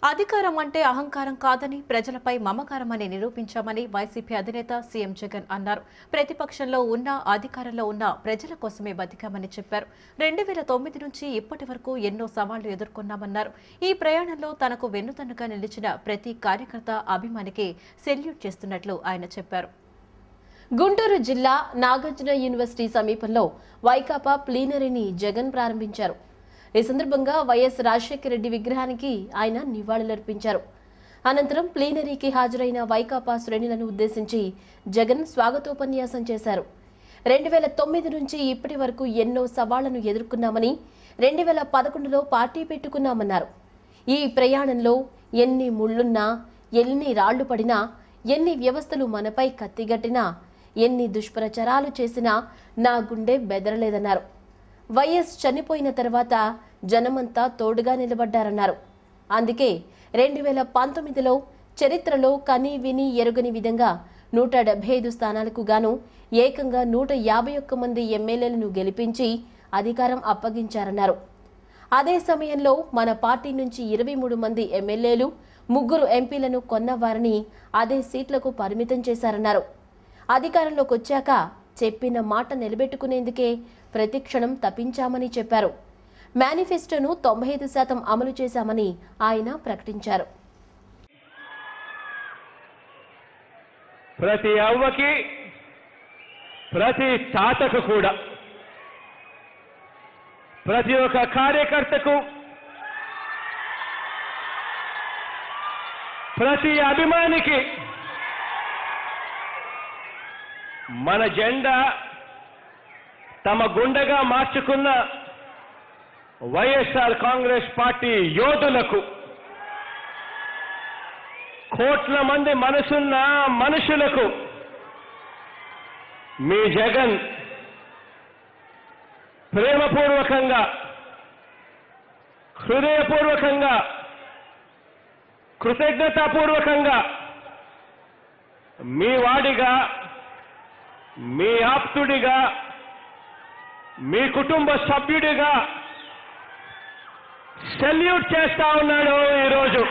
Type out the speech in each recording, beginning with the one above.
అధికారం అంటే అహంకారం కాదని ప్రజలపై మమకారం అని నిరూపించామని వైసీపీ అధినేత సీఎం జగన్ అన్నారు ప్రతిపక్షంలో ఉన్న అధికారంలో ఉన్న ప్రజల కోసమే బతికామని చెప్పారు రెండు వేల తొమ్మిది నుంచి ఇప్పటి వరకు ఎన్నో సవాళ్లు ఎదుర్కొన్నామన్నారు ఈ ప్రయాణంలో తనకు వెన్నుతన్నుగా నిలిచిన ప్రతి కార్యకర్త అభిమానికి సెల్యూట్ చేస్తున్నట్లు ఆయన చెప్పారు గుంటూరు జిల్లా నాగార్జున యూనివర్సిటీ సమీపంలో వైకాపా ప్లీనరీని జగన్ ప్రారంభించారు ఈ సందర్భంగా వైఎస్ రాజశేఖర రెడ్డి విగ్రహానికి ఆయన నివాళులర్పించారు అనంతరం ప్లీనరీకి హాజరైన వైకాపా శ్రేణులను ఉద్దేశించి జగన్ స్వాగతోపన్యాసం చేశారు రెండు వేల తొమ్మిది నుంచి ఇప్పటి వరకు ఎన్నో సవాళ్లను ఎదుర్కొన్నామని రెండు వేల పదకొండులో పార్టీ పెట్టుకున్నామన్నారు ఈ ప్రయాణంలో ఎన్ని ముళ్ళున్నా ఎన్ని రాళ్లు పడినా ఎన్ని వ్యవస్థలు మనపై కత్తిగట్టినా ఎన్ని దుష్ప్రచారాలు చేసినా నా గుండె బెదరలేదన్నారు వైఎస్ చనిపోయిన తర్వాత జనమంతా తోడుగా నిలబడ్డారన్నారు అందుకే రెండు వేల పంతొమ్మిదిలో చరిత్రలో కని విని ఎరుగని విధంగా నూట డెబ్బై ఐదు స్థానాలకు గాను ఏకంగా నూట యాభై ఒక్క మంది ఎమ్మెల్యేలను గెలిపించి అధికారం అప్పగించారన్నారు అదే సమయంలో మన పార్టీ నుంచి ఇరవై మూడు మంది ఎమ్మెల్యేలు ముగ్గురు ఎంపీలను కొన్నవారిని అదే సీట్లకు పరిమితం చేశారన్నారు అధికారంలోకి వచ్చాక చెప్పిన మాట నిలబెట్టుకునేందుకే ప్రతిక్షణం తప్పించామని చెప్పారు మేనిఫెస్టోను తొంభై ఐదు శాతం అమలు చేశామని ఆయన ప్రకటించారు ప్రతి అవ్వకి ప్రతి తాతకు కూడా ప్రతి ఒక్క కార్యకర్తకు ప్రతి అభిమానికి మన జెండా తమ గుండెగా మార్చుకున్న వైఎస్ఆర్ కాంగ్రెస్ పార్టీ యోధులకు కోట్ల మంది మనసున్న మనుషులకు మీ జగన్ ప్రేమపూర్వకంగా హృదయపూర్వకంగా కృతజ్ఞతాపూర్వకంగా మీ వాడిగా మీ ఆప్తుడిగా మీ కుటుంబ సభ్యుడిగా సెల్యూట్ చేస్తా ఉన్నాడు ఈరోజు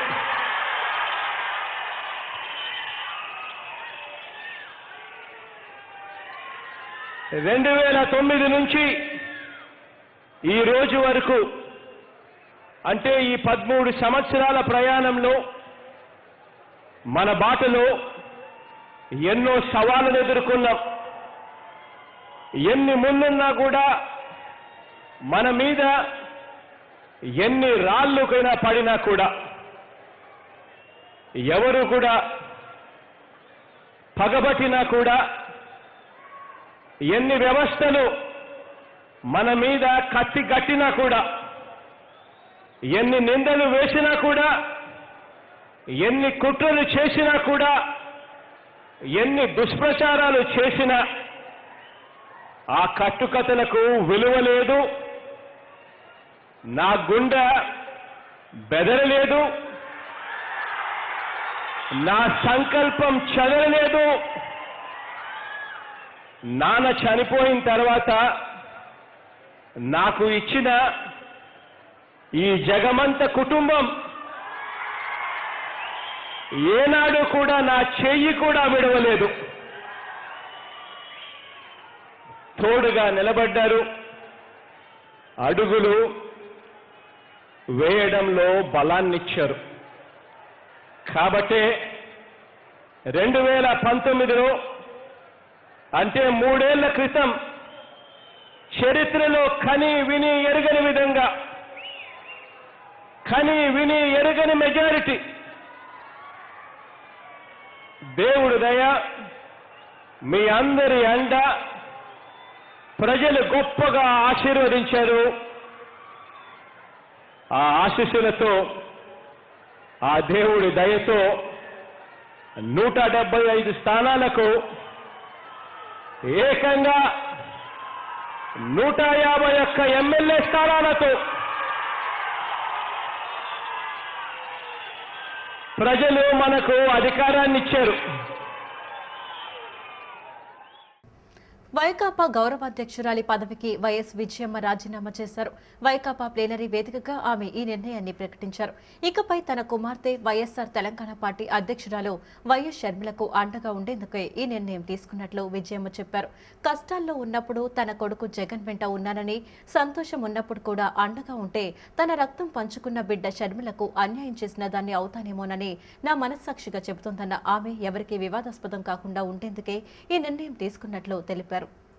రెండు వేల తొమ్మిది నుంచి ఈ రోజు వరకు అంటే ఈ పదమూడు సంవత్సరాల ప్రయాణంలో మన బాటలో ఎన్నో సవాళ్ళను ఎదుర్కొన్నాం ఎన్ని ముందున్నా కూడా మన మీద ఎన్ని రాళ్ళకైనా పడినా కూడా ఎవరు కూడా పగబట్టినా కూడా ఎన్ని వ్యవస్థలు మన మీద కత్తి గట్టినా కూడా ఎన్ని నిందలు వేసినా కూడా ఎన్ని కుట్రలు చేసినా కూడా ఎన్ని దుష్ప్రచారాలు చేసినా ఆ కట్టుకథలకు విలువ లేదు నా గుండె బెదరలేదు నా సంకల్పం చదవలేదు నాన్న చనిపోయిన తర్వాత నాకు ఇచ్చిన ఈ జగమంత కుటుంబం ఏనాడు కూడా నా చెయ్యి కూడా విడవలేదు తోడుగా నిలబడ్డారు అడుగులు వేయడంలో బలాన్నిచ్చారు కాబట్టే రెండు వేల పంతొమ్మిదిలో అంటే మూడేళ్ల క్రితం చరిత్రలో కని విని ఎరగని విధంగా కని విని ఎరగని మెజారిటీ దేవుడు దయ మీ అందరి అండ ప్రజలు గొప్పగా ఆశీర్వదించారు ఆ ఆశీస్సులతో ఆ దేవుడి దయతో నూట డెబ్బై ఐదు స్థానాలకు ఏకంగా నూట యాభై ఒక్క ఎమ్మెల్యే స్థానాలతో ప్రజలు మనకు అధికారాన్ని ఇచ్చారు వైకాపా గౌరవాధ్యక్షురాలి పదవికి వైఎస్ విజయమ్మ రాజీనామా చేశారు వైకాపా ప్లేనరీ వేదికగా ఆమె ఈ నిర్ణయాన్ని ప్రకటించారు ఇకపై తన కుమార్తె వైఎస్ఆర్ తెలంగాణ పార్టీ అధ్యక్షురాలు వైఎస్ షర్మిలకు అండగా ఉండేందుకే ఈ నిర్ణయం తీసుకున్నట్లు విజయమ్మ చెప్పారు కష్టాల్లో ఉన్నప్పుడు తన కొడుకు జగన్ వెంట ఉన్నానని సంతోషం ఉన్నప్పుడు కూడా అండగా ఉంటే తన రక్తం పంచుకున్న బిడ్డ షర్మిలకు అన్యాయం చేసిన దాన్ని అవుతానేమోనని నా మనస్సాక్షిగా చెబుతోందన్న ఆమె ఎవరికీ వివాదాస్పదం కాకుండా ఉండేందుకే ఈ నిర్ణయం తీసుకున్నట్లు తెలిపారు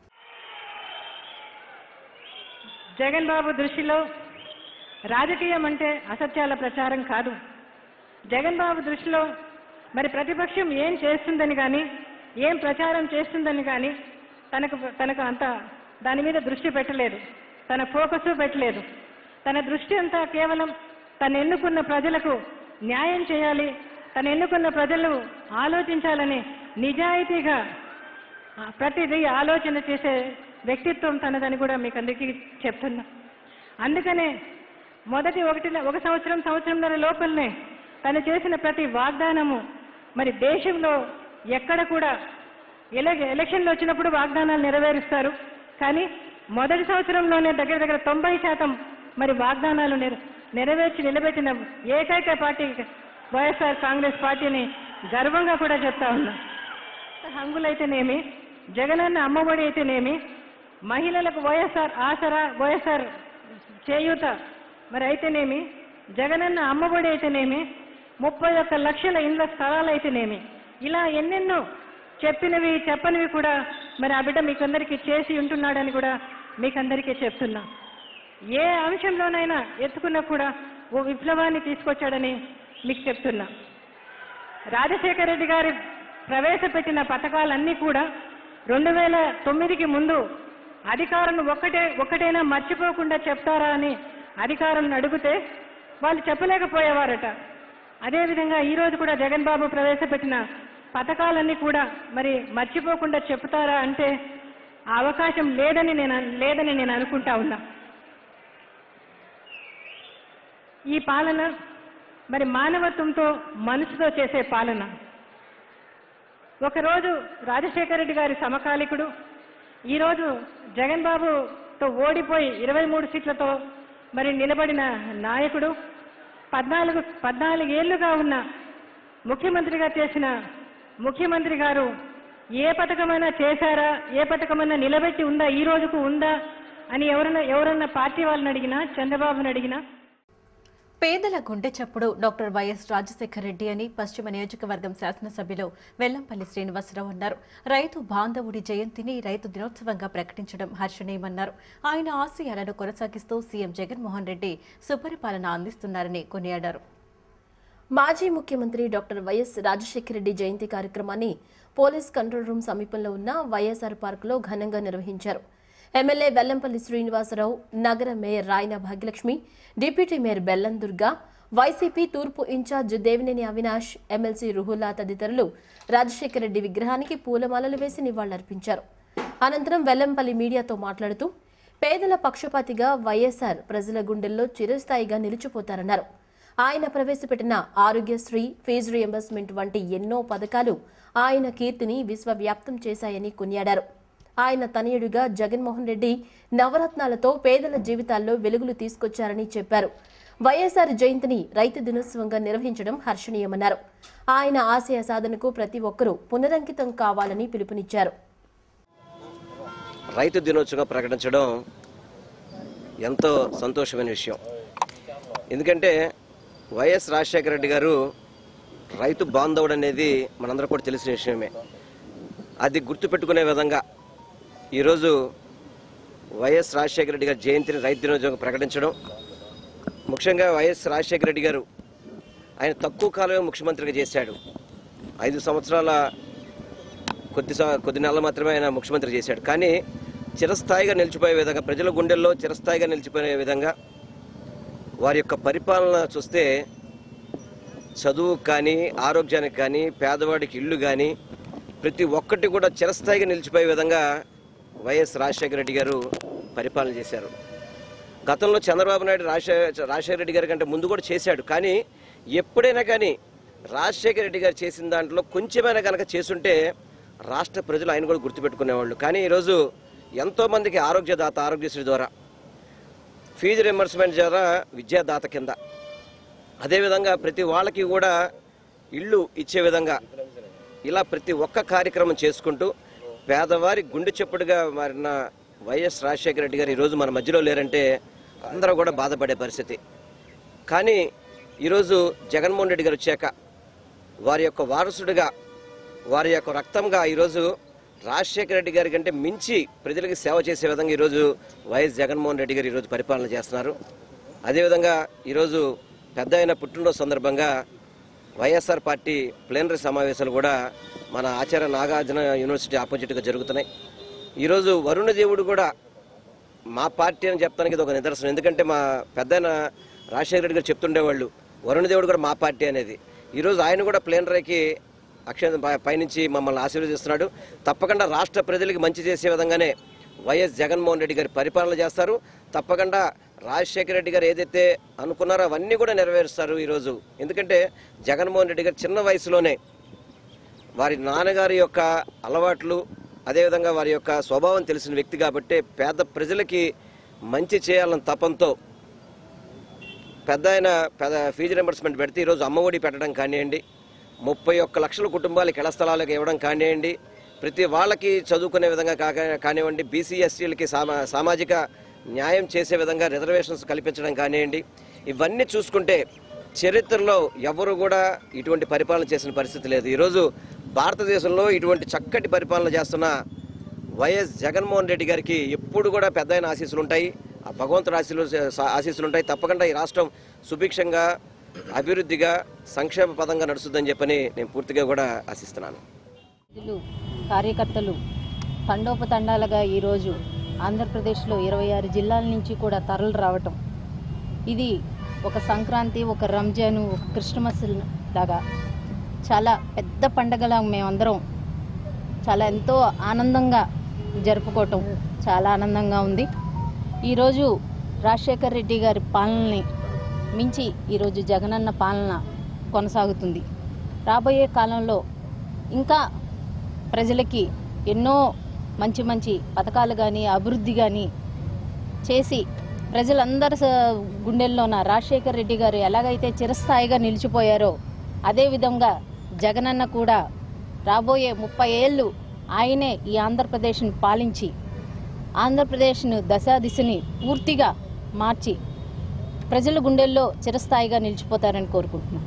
జగన్ బాబు దృష్టిలో రాజకీయం అంటే అసత్యాల ప్రచారం కాదు జగన్ బాబు దృష్టిలో మరి ప్రతిపక్షం ఏం చేస్తుందని కానీ ఏం ప్రచారం చేస్తుందని కానీ తనకు తనకు అంత దాని మీద దృష్టి పెట్టలేదు తన ఫోకస్ పెట్టలేదు తన దృష్టి అంతా కేవలం తను ఎన్నుకున్న ప్రజలకు న్యాయం చేయాలి తను ఎన్నుకున్న ప్రజలు ఆలోచించాలని నిజాయితీగా ఆ, ప్రతిదీ ఆలోచన చేసే వ్యక్తిత్వం తనదని కూడా మీకు అందరికీ చెప్తున్నా అందుకనే మొదటి ఒకటి ఒక సంవత్సరం సంవత్సరంన్నర లోపలనే తను చేసిన ప్రతి వాగ్దానము మరి దేశంలో ఎక్కడ కూడా ఎల ఎలక్షన్లు వచ్చినప్పుడు వాగ్దానాలు నెరవేరుస్తారు కానీ మొదటి సంవత్సరంలోనే దగ్గర దగ్గర తొంభై శాతం మరి వాగ్దానాలు నెర నెరవేర్చి నిలబెట్టిన ఏకైక పార్టీ వైఎస్ఆర్ కాంగ్రెస్ పార్టీని గర్వంగా కూడా చెప్తా ఉన్నా హంగులైతేనేమి జగనన్న అమ్మఒడి అయితేనేమి మహిళలకు వైఎస్ఆర్ ఆసరా వైఎస్ఆర్ చేయూత మరి అయితేనేమి జగనన్న అమ్మఒడి అయితేనేమి ముప్పై ఒక్క లక్షల ఇండ్ల స్థలాలు అయితేనేమి ఇలా ఎన్నెన్నో చెప్పినవి చెప్పనివి కూడా మరి ఆ బిడ్డ మీకందరికీ చేసి ఉంటున్నాడని కూడా మీకందరికీ చెప్తున్నా ఏ అంశంలోనైనా ఎత్తుకున్నా కూడా ఓ విప్లవాన్ని తీసుకొచ్చాడని మీకు చెప్తున్నా రాజశేఖర రెడ్డి గారి ప్రవేశపెట్టిన పథకాలన్నీ కూడా రెండు వేల తొమ్మిదికి ముందు అధికారులు ఒక్కటే ఒక్కటైనా మర్చిపోకుండా చెప్తారా అని అధికారులను అడిగితే వాళ్ళు చెప్పలేకపోయేవారట అదేవిధంగా ఈరోజు కూడా జగన్ బాబు ప్రవేశపెట్టిన పథకాలన్నీ కూడా మరి మర్చిపోకుండా చెప్తారా అంటే ఆ అవకాశం లేదని నేను అన్- లేదని నేను అనుకుంటా ఉన్నా ఈ పాలన మరి మానవత్వంతో మనసుతో చేసే పాలన ఒకరోజు రాజశేఖర రెడ్డి గారి సమకాలికుడు ఈరోజు జగన్ బాబుతో ఓడిపోయి ఇరవై మూడు సీట్లతో మరి నిలబడిన నాయకుడు పద్నాలుగు పద్నాలుగు ఏళ్లుగా ఉన్న ముఖ్యమంత్రిగా చేసిన ముఖ్యమంత్రి గారు ఏ పథకమైనా చేశారా ఏ పథకమైనా నిలబెట్టి ఉందా ఈ రోజుకు ఉందా అని ఎవరన్నా ఎవరన్నా పార్టీ వాళ్ళని అడిగినా చంద్రబాబుని అడిగినా పేదల గుండె చప్పుడు డాక్టర్ వైఎస్ రాజశేఖర రెడ్డి అని పశ్చిమ నియోజకవర్గం శాసనసభ్యులు వెల్లంపల్లి శ్రీనివాసరావు అన్నారు రైతు బాంధవుడి జయంతిని రైతు దినోత్సవంగా ప్రకటించడం హర్షణీయమన్నారు ఆయన ఆశయాలను కొనసాగిస్తూ సీఎం జగన్మోహన్ రెడ్డి సుపరిపాలన అందిస్తున్నారని కొనియాడారు మాజీ ముఖ్యమంత్రి డాక్టర్ వైఎస్ రాజశేఖర రెడ్డి జయంతి కార్యక్రమాన్ని పోలీస్ కంట్రోల్ రూమ్ సమీపంలో ఉన్న వైఎస్ఆర్ పార్కులో ఘనంగా నిర్వహించారు ఎమ్మెల్యే వెల్లంపల్లి శ్రీనివాసరావు నగర mayor Rayana Bhagyalakshmi deputy mayor Bellam Durga YCP తూర్పు ఇన్ఛార్జ్ దేవినేని అవినాష్ ఎమ్మెల్సీ రుహుల్లా తదితరులు రాజశేఖర రెడ్డి విగ్రహానికి పూలమాలలు వేసి నివాళులర్పించారు అనంతరం వెల్లంపల్లి మీడియాతో మాట్లాడుతూ పేదల పక్షపాతిగా వైఎస్ఆర్ ప్రజల గుండెల్లో చిరస్థాయిగా నిలిచిపోతారన్నారు ఆయన ప్రవేశపెట్టిన ఆరోగ్యశ్రీ ఫీజు రియంబర్స్మెంట్ వంటి ఎన్నో పథకాలు ఆయన కీర్తిని విశ్వవ్యాప్తం చేశాయని కొనియాడారు ఆయన తనయుడిగా జగన్మోహన్ రెడ్డి నవరత్నాలతో పేదల జీవితాల్లో వెలుగులు తీసుకొచ్చారని చెప్పారు వైఎస్ఆర్ జయంతిని రైతు దినోత్సవంగా నిర్వహించడం హర్షణీయమన్నారు ఆయన ఆశయ సాధనకు ప్రతి ఒక్కరూ పునరంకితం కావాలని పిలుపునిచ్చారు రైతు దినోత్సవంగా ప్రకటించడం ఎంతో సంతోషమైన విషయం ఎందుకంటే వైఎస్ రాజశేఖర రెడ్డి గారు రైతు బాంధవుడు అనేది మనందరూ కూడా తెలిసిన విషయమే అది గుర్తుపెట్టుకునే విధంగా ఈరోజు వైఎస్ రాజశేఖర రెడ్డి గారి జయంతిని రైతు దినోత్సవంగా ప్రకటించడం ముఖ్యంగా వైఎస్ రాజశేఖర రెడ్డి గారు ఆయన తక్కువ కాలమే ముఖ్యమంత్రిగా చేశాడు ఐదు సంవత్సరాల కొద్ది స- కొద్ది నెలలు మాత్రమే ఆయన ముఖ్యమంత్రి చేశాడు కానీ చిరస్థాయిగా నిలిచిపోయే విధంగా ప్రజల గుండెల్లో చిరస్థాయిగా నిలిచిపోయే విధంగా వారి యొక్క పరిపాలన చూస్తే చదువు కానీ ఆరోగ్యానికి కానీ పేదవాడికి ఇల్లు కానీ ప్రతి ఒక్కటి కూడా చిరస్థాయిగా నిలిచిపోయే విధంగా వైఎస్ రాజశేఖర రెడ్డి గారు పరిపాలన చేశారు గతంలో చంద్రబాబు నాయుడు రాజశేఖర రాజశేఖర రెడ్డి గారి కంటే ముందు కూడా చేశాడు కానీ ఎప్పుడైనా కానీ రాజశేఖర రెడ్డి గారు చేసిన దాంట్లో కొంచెమైనా కనుక చేసుంటే రాష్ట్ర ప్రజలు ఆయన కూడా గుర్తుపెట్టుకునేవాళ్ళు కానీ ఈరోజు ఎంతోమందికి ఆరోగ్యదాత ఆరోగ్యశ్రీ ద్వారా ఫీజు రింబర్స్మెంట్ ద్వారా విద్యాదాత కింద అదేవిధంగా ప్రతి వాళ్ళకి కూడా ఇళ్ళు ఇచ్చే విధంగా ఇలా ప్రతి ఒక్క కార్యక్రమం చేసుకుంటూ పేదవారి గుండె చెప్పుడుగా మారిన వైఎస్ రాజశేఖర రెడ్డి గారు ఈరోజు మన మధ్యలో లేరంటే అందరూ కూడా బాధపడే పరిస్థితి కానీ ఈరోజు జగన్మోహన్ రెడ్డి గారు వచ్చాక వారి యొక్క వారసుడిగా వారి యొక్క రక్తంగా ఈరోజు రాజశేఖర రెడ్డి గారి కంటే మించి ప్రజలకు సేవ చేసే విధంగా ఈరోజు వైఎస్ జగన్మోహన్ రెడ్డి గారు ఈరోజు పరిపాలన చేస్తున్నారు అదేవిధంగా ఈరోజు పెద్ద అయిన పుట్టినరోజు సందర్భంగా వైఎస్ఆర్ పార్టీ ప్లేనరీ సమావేశాలు కూడా మన ఆచార్య నాగార్జున యూనివర్సిటీ ఆపోజిట్గా జరుగుతున్నాయి ఈరోజు వరుణ దేవుడు కూడా మా పార్టీ అని చెప్తానికి ఇది ఒక నిదర్శనం ఎందుకంటే మా పెద్దయిన రాజశేఖర రెడ్డి గారు చెప్తుండేవాళ్ళు వరుణ దేవుడు కూడా మా పార్టీ అనేది ఈరోజు ఆయన కూడా ప్లేనరీకి అక్షయ పై- పైనుంచి మమ్మల్ని ఆశీర్వదిస్తున్నాడు తప్పకుండా రాష్ట్ర ప్రజలకి మంచి చేసే విధంగానే వైఎస్ జగన్మోహన్ రెడ్డి గారి పరిపాలన చేస్తారు తప్పకుండా రాజశేఖర రెడ్డి గారు ఏదైతే అనుకున్నారో అవన్నీ కూడా నెరవేరుస్తారు ఈరోజు ఎందుకంటే జగన్మోహన్ రెడ్డి గారు చిన్న వయసులోనే వారి నాన్నగారి యొక్క అలవాట్లు అదేవిధంగా వారి యొక్క స్వభావం తెలిసిన వ్యక్తి కాబట్టి పేద ప్రజలకి మంచి చేయాలన్న తపంతో పెద్ద ఆయన పెద్ద ఫీజు రింబర్స్మెంట్ పెడితే ఈరోజు అమ్మఒడి పెట్టడం కానివ్వండి ముప్పై ఒక్క లక్షల కుటుంబాలకు ఇళ్ల స్థలాలకు ఇవ్వడం కానివ్వండి ప్రతి వాళ్ళకి చదువుకునే విధంగా కాక కానివ్వండి బీసీ ఎస్టీలకి సామా సామాజిక న్యాయం చేసే విధంగా రిజర్వేషన్స్ కల్పించడం కానివ్వండి ఇవన్నీ చూసుకుంటే చరిత్రలో ఎవరు కూడా ఇటువంటి పరిపాలన చేసిన పరిస్థితి లేదు ఈరోజు భారతదేశంలో ఇటువంటి చక్కటి పరిపాలన చేస్తున్న వైఎస్ జగన్మోహన్ రెడ్డి గారికి ఎప్పుడు కూడా పెద్ద అయిన ఆశీస్సులు ఉంటాయి ఆ భగవంతుడు ఆశీస్సులు ఆశీస్సులు ఉంటాయి తప్పకుండా ఈ రాష్ట్రం సుభిక్షంగా అభివృద్ధిగా సంక్షేమ పదంగా నడుస్తుందని చెప్పని నేను పూర్తిగా కూడా ఆశిస్తున్నాను ప్రజలు కార్యకర్తలు తండోపతండాలుగా ఈరోజు ఆంధ్రప్రదేశ్లో ఇరవై ఆరు జిల్లాల నుంచి కూడా తరలి రావటం ఇది ఒక సంక్రాంతి ఒక రంజాను ఒక క్రిస్టమస్ లాగా చాలా పెద్ద పండగలా మేమందరం చాలా ఎంతో ఆనందంగా జరుపుకోవటం చాలా ఆనందంగా ఉంది ఈరోజు రాజశేఖర్ రెడ్డి గారి పాలనని మించి ఈరోజు జగనన్న పాలన కొనసాగుతుంది రాబోయే కాలంలో ఇంకా ప్రజలకి ఎన్నో మంచి మంచి పథకాలు కానీ అభివృద్ధి కానీ చేసి ప్రజలందరి స- గుండెల్లోన రాజశేఖర్ రెడ్డి గారు ఎలాగైతే చిరస్థాయిగా నిలిచిపోయారో అదేవిధంగా జగనన్న కూడా రాబోయే ముప్పై ఏళ్ళు ఆయనే ఈ ఆంధ్రప్రదేశ్ను పాలించి ఆంధ్రప్రదేశ్ను దశా దిశని పూర్తిగా మార్చి ప్రజల గుండెల్లో చిరస్థాయిగా నిలిచిపోతారని కోరుకుంటున్నాను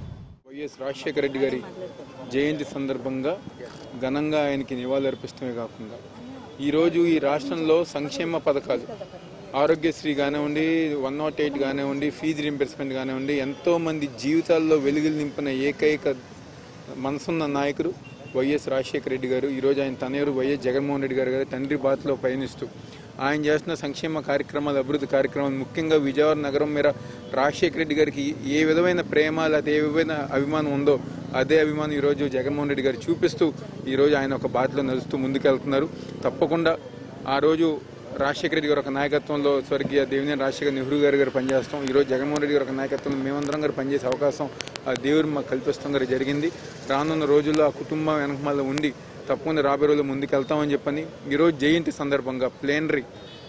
వైఎస్ రాజశేఖర రెడ్డి గారి జయంతి సందర్భంగా ఘనంగా ఆయనకి నివాళులర్పిస్తమే కాకుండా ఈరోజు ఈ రాష్ట్రంలో సంక్షేమ పథకాలు ఆరోగ్యశ్రీ కానివ్వండి వన్ నాట్ ఎయిట్ కానివ్వండి ఫీజు రింబర్స్మెంట్ కానివ్వండి ఎంతోమంది జీవితాల్లో వెలుగులు నింపిన ఏకైక మనసున్న నాయకుడు వైఎస్ రాజశేఖర రెడ్డి గారు ఈరోజు ఆయన తనయుడు వైఎస్ జగన్మోహన్ రెడ్డి గారు గారు తండ్రి బాటలో పయనిస్తూ ఆయన చేస్తున్న సంక్షేమ కార్యక్రమాలు అభివృద్ధి కార్యక్రమాలు ముఖ్యంగా విజయవాడ నగరం మీద రాజశేఖర రెడ్డి గారికి ఏ విధమైన ప్రేమ లేదా ఏ విధమైన అభిమానం ఉందో అదే అభిమానం ఈరోజు జగన్మోహన్ రెడ్డి గారు చూపిస్తూ ఈరోజు ఆయన ఒక బాటలో నడుస్తూ ముందుకెళ్తున్నారు తప్పకుండా ఆ రోజు రాజశేఖర రెడ్డి గారు ఒక నాయకత్వంలో స్వర్గీయ దేవినేని రాజశేఖర నెహ్రూ గారు గారు పనిచేస్తాం ఈరోజు జగన్మోహన్ రెడ్డి గారు ఒక నాయకత్వంలో మేమందరం గారు పనిచేసే అవకాశం ఆ దేవుడు మాకు కల్పిస్తాం గారు జరిగింది రానున్న రోజుల్లో ఆ కుటుంబం వెనకమాల ఉండి తప్పకుండా రాబోయే రోజుల్లో ముందుకెళ్తామని చెప్పని ఈరోజు జయంతి సందర్భంగా ప్లేనరీ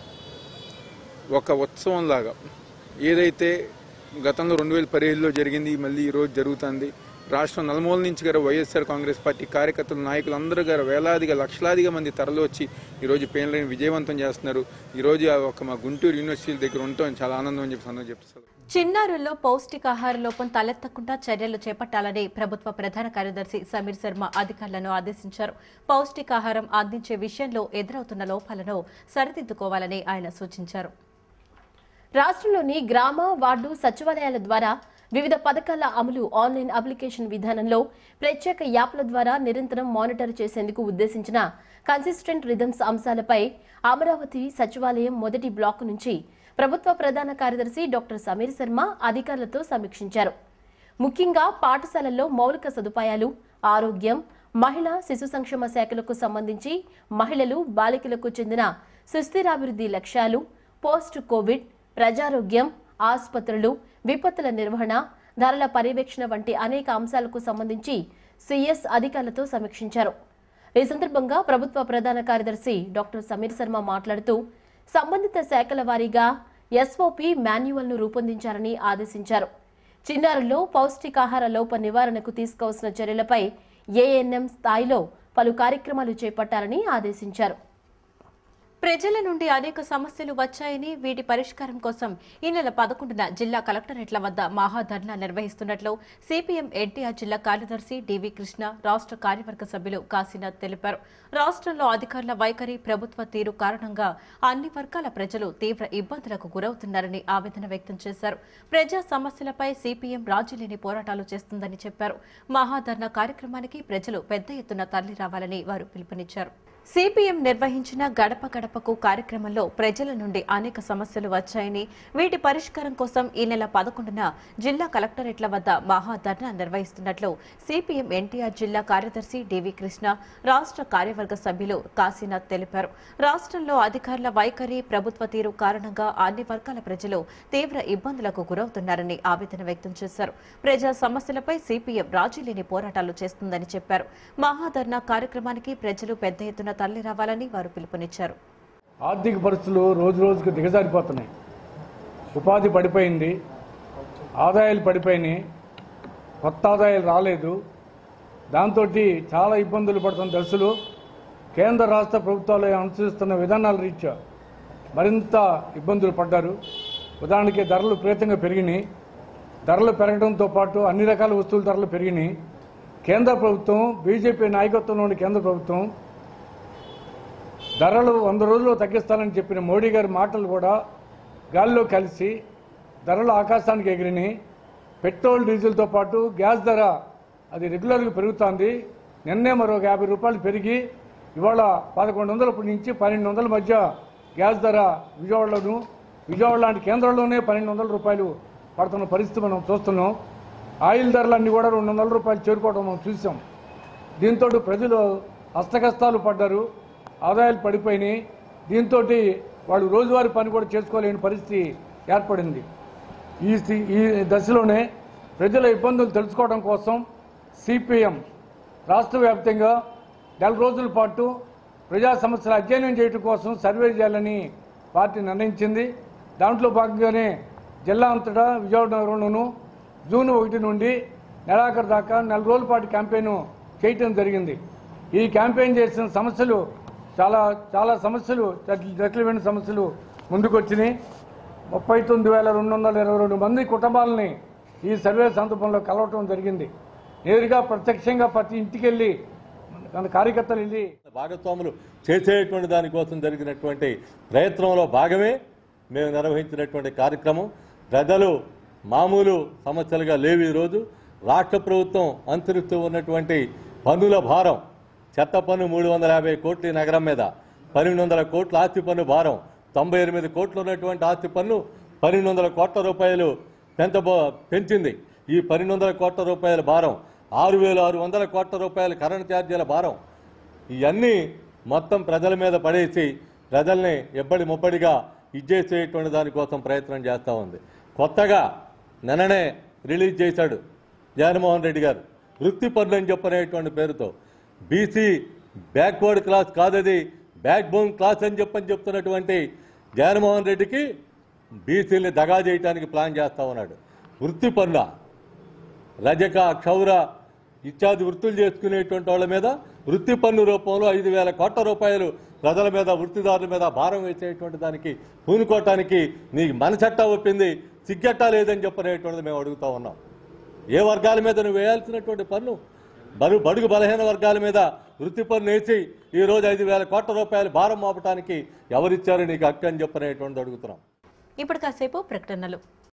ఒక ఉత్సవం లాగా ఏదైతే గతంలో రెండు వేల పదిహేడులో జరిగింది మళ్ళీ ఈరోజు జరుగుతుంది రాష్ట్రం నలుమూల నుంచి గారు వైఎస్ఆర్ కాంగ్రెస్ పార్టీ కార్యకర్తలు నాయకులు అందరూ గారు వేలాదిగా లక్షలాదిగా మంది తరలి వచ్చి ఈరోజు ప్లేనరీని విజయవంతం చేస్తున్నారు ఈరోజు ఆ ఒక మా గుంటూరు యూనివర్సిటీ దగ్గర ఉంటాం చాలా ఆనందం అని చెప్పి సందర్భం చెప్తారు చిన్నారుల్లో పౌష్టికాహార లోపం తలెత్తకుండా చర్యలు చేపట్టాలని ప్రభుత్వ ప్రధాన కార్యదర్శి సమీర్ శర్మ అధికారులను ఆదేశించారు పౌష్టికాహారం అందించే విషయంలో ఎదురవుతున్న లోపాలను సరిదిద్దుకోవాలని ఆయన సూచించారు రాష్ట్రంలోని గ్రామ వార్డు సచివాలయాల ద్వారా వివిధ పథకాల అమలు ఆన్లైన్ అప్లికేషన్ విధానంలో ప్రత్యేక యాప్ల ద్వారా నిరంతరం మానిటర్ చేసేందుకు ఉద్దేశించిన కన్సిస్టెంట్ రిథమ్స్ అంశాలపై అమరావతి సచివాలయం మొదటి బ్లాక్ నుంచి ప్రభుత్వ ప్రధాన కార్యదర్శి డాక్టర్ సమీర్ శర్మ అధికారులతో సమీక్షించారు ముఖ్యంగా పాఠశాలల్లో మౌలిక సదుపాయాలు ఆరోగ్యం మహిళా శిశు సంక్షేమ శాఖలకు సంబంధించి మహిళలు బాలికలకు చెందిన సుస్థిరాభివృద్ధి లక్ష్యాలు పోస్ట్ కోవిడ్ ప్రజారోగ్యం ఆసుపత్రులు విపత్తుల నిర్వహణ ధరల పర్యవేక్షణ వంటి అనేక అంశాలకు సంబంధించి సిఎస్ అధికారులతో సమీక్షించారు ఈ సందర్భంగా ప్రభుత్వ ప్రధాన కార్యదర్శి డాక్టర్ సమీర్ శర్మ మాట్లాడుతూ సంబంధిత శాఖల వారీగా ఎస్ఓపి మాన్యువల్ను రూపొందించాలని ఆదేశించారు చిన్నారుల్లో పౌష్టికాహార లోప నివారణకు తీసుకోవాల్సిన చర్యలపై ఏఎన్ఎం స్థాయిలో పలు కార్యక్రమాలు చేపట్టాలని ఆదేశించారు ప్రజల నుండి అనేక సమస్యలు వచ్చాయని వీటి పరిష్కారం కోసం ఈ నెల పదకొండున జిల్లా కలెక్టరేట్ల వద్ద మహాధర్నా నిర్వహిస్తున్నట్లు సిపిఎం ఎన్టీఆర్ జిల్లా కార్యదర్శి డివి కృష్ణ రాష్ట్ర కార్యవర్గ సభ్యులు కాశీనాథ్ తెలిపారు రాష్ట్రంలో అధికారుల వైఖరి ప్రభుత్వ తీరు కారణంగా అన్ని వర్గాల ప్రజలు తీవ్ర ఇబ్బందులకు గురవుతున్నారని ఆవేదన వ్యక్తం చేశారు ప్రజా సమస్యలపై సిపిఎం రాజీలేని పోరాటాలు చేస్తుందని చెప్పారు మహాధర్నా కార్యక్రమానికి ప్రజలు పెద్ద ఎత్తున తరలి రావాలని వారు పిలుపునిచ్చారు సిపిఎం నిర్వహించిన గడప గడపకు కార్యక్రమంలో ప్రజల నుండి అనేక సమస్యలు వచ్చాయని వీటి పరిష్కారం కోసం ఈ నెల పదకొండున జిల్లా కలెక్టరేట్ల వద్ద మహాధర్నా నిర్వహిస్తున్నట్లు సిపిఎం ఎన్టీఆర్ జిల్లా కార్యదర్శి డివి కృష్ణ రాష్ట్ర కార్యవర్గ సభ్యులు కాశీనాథ్ తెలిపారు రాష్ట్రంలో అధికారుల వైఖరి ప్రభుత్వ తీరు కారణంగా అన్ని వర్గాల ప్రజలు తీవ్ర ఇబ్బందులకు గురవుతున్నారని ఆవేదన వ్యక్తం చేశారు ప్రజా సమస్యలపై సిపిఎం రాజీలేని పోరాటాలు చేస్తుందని చెప్పారు మహాధర్నా కార్యక్రమానికి ప్రజలు పెద్ద ఎత్తున తరలి రావాలని వారు పిలుపునిచ్చారు ఆర్థిక పరిస్థితులు రోజు రోజుకు దిగజారిపోతున్నాయి ఉపాధి పడిపోయింది ఆదాయాలు పడిపోయినాయి కొత్త ఆదాయాలు రాలేదు దాంతో చాలా ఇబ్బందులు పడుతున్న దశలు కేంద్ర రాష్ట్ర ప్రభుత్వాలు అనుసరిస్తున్న విధానాల రీత్యా మరింత ఇబ్బందులు పడ్డారు ఉదాహరణకి ధరలు విపరీతంగా పెరిగినాయి ధరలు పెరగడంతో పాటు అన్ని రకాల వస్తువుల ధరలు పెరిగినాయి కేంద్ర ప్రభుత్వం బీజేపీ నాయకత్వంలోని కేంద్ర ప్రభుత్వం ధరలు వంద రోజులు తగ్గిస్తానని చెప్పిన మోడీ గారి మాటలు కూడా గాలిలో కలిసి ధరలు ఆకాశానికి ఎగిరినాయి పెట్రోల్ డీజిల్తో పాటు గ్యాస్ ధర అది రెగ్యులర్గా పెరుగుతోంది నిన్నే మరో యాభై రూపాయలు పెరిగి ఇవాళ పదకొండు వందల నుంచి పన్నెండు వందల మధ్య గ్యాస్ ధర విజయవాడలోను విజయవాడ లాంటి కేంద్రంలోనే పన్నెండు వందల రూపాయలు పడుతున్న పరిస్థితి మనం చూస్తున్నాం ఆయిల్ ధరలన్నీ కూడా రెండు వందల రూపాయలు చేరుకోవడం మనం చూసాం దీంతో ప్రజలు హస్తకష్టాలు పడ్డారు ఆదాయాలు పడిపోయినాయి దీంతో వాళ్ళు రోజువారీ పని కూడా చేసుకోలేని పరిస్థితి ఏర్పడింది ఈ స్థి- ఈ దశలోనే ప్రజల ఇబ్బందులు తెలుసుకోవడం కోసం సిపిఎం రాష్ట్ర వ్యాప్తంగా నెల రోజుల పాటు ప్రజా సమస్యలు అధ్యయనం చేయడం కోసం సర్వే చేయాలని పార్టీ నిర్ణయించింది దాంట్లో భాగంగానే జిల్లా అంతటా విజయవాడ నగరంలోనూ జూన్ ఒకటి నుండి నెలాఖరు దాకా నెల రోజుల పాటు క్యాంపెయిన్ చేయటం జరిగింది ఈ క్యాంపెయిన్ చేసిన సమస్యలు చాలా చాలా సమస్యలు జటిలమైన సమస్యలు ముందుకొచ్చినాయి ముప్పై తొమ్మిది వేల రెండు వందల ఇరవై రెండు మంది కుటుంబాలని ఈ సర్వే సందర్భంలో కలవటం జరిగింది నేరుగా ప్రత్యక్షంగా ప్రతి ఇంటికి వెళ్ళి మన కార్యకర్తలు వెళ్ళి భాగస్వాములు చేసేటువంటి దానికోసం జరిగినటువంటి ప్రయత్నంలో భాగమే మేము నిర్వహించినటువంటి కార్యక్రమం ప్రజలు మామూలు సమస్యలుగా లేవు ఈరోజు రాష్ట్ర ప్రభుత్వం అనుసరిస్తూ ఉన్నటువంటి పన్నుల భారం చెత్త పన్ను మూడు వందల యాభై కోట్ల ఈ నగరం మీద పన్నెండు వందల కోట్ల ఆస్తి పన్ను భారం తొంభై ఎనిమిది కోట్లు ఉన్నటువంటి ఆస్తి పన్ను పన్నెండు వందల కోట్ల రూపాయలు పెంచబో పెంచింది ఈ పన్నెండు వందల కోట్ల రూపాయల భారం ఆరు వేల ఆరు వందల కోట్ల రూపాయల కరెంట్ ఛార్జీల భారం ఇవన్నీ మొత్తం ప్రజల మీద పడేసి ప్రజల్ని ఎప్పటి ముప్పటిగా ఇచ్చేసేటువంటి దానికోసం ప్రయత్నం చేస్తూ ఉంది కొత్తగా నిన్ననే రిలీజ్ చేశాడు జగన్మోహన్ రెడ్డి గారు వృత్తి పనులు అని చెప్పనేటువంటి పేరుతో బీసీ బ్యాక్వర్డ్ క్లాస్ కాదది బ్యాక్ బోన్ క్లాస్ అని చెప్పని చెప్తున్నటువంటి జగన్మోహన్ రెడ్డికి బీసీని దగా చేయడానికి ప్లాన్ చేస్తా ఉన్నాడు వృత్తి పనుల రజక క్షౌర ఇత్యాది వృత్తులు చేసుకునేటువంటి వాళ్ళ మీద వృత్తి పన్ను రూపంలో ఐదు వేల కోట్ల రూపాయలు ప్రజల మీద వృత్తిదారుల మీద భారం వేసేటువంటి దానికి పూనుకోవటానికి నీకు మనసట్టా ఒప్పింది సిగ్గట్టా లేదని చెప్పనేటువంటిది మేము అడుగుతా ఉన్నాం ఏ వర్గాల మీద నువ్వు వేయాల్సినటువంటి పన్ను బరు బడుగు బలహీన వర్గాల మీద వృత్తి పన్ను వేసి ఈ రోజు ఐదు వేల కోట్ల రూపాయలు భారం మోపటానికి ఎవరిచ్చారు నీకు హక్కు అని చెప్పనేటువంటిది అడుగుతున్నాం ఇప్పుడు కాసేపు ప్రకటనలు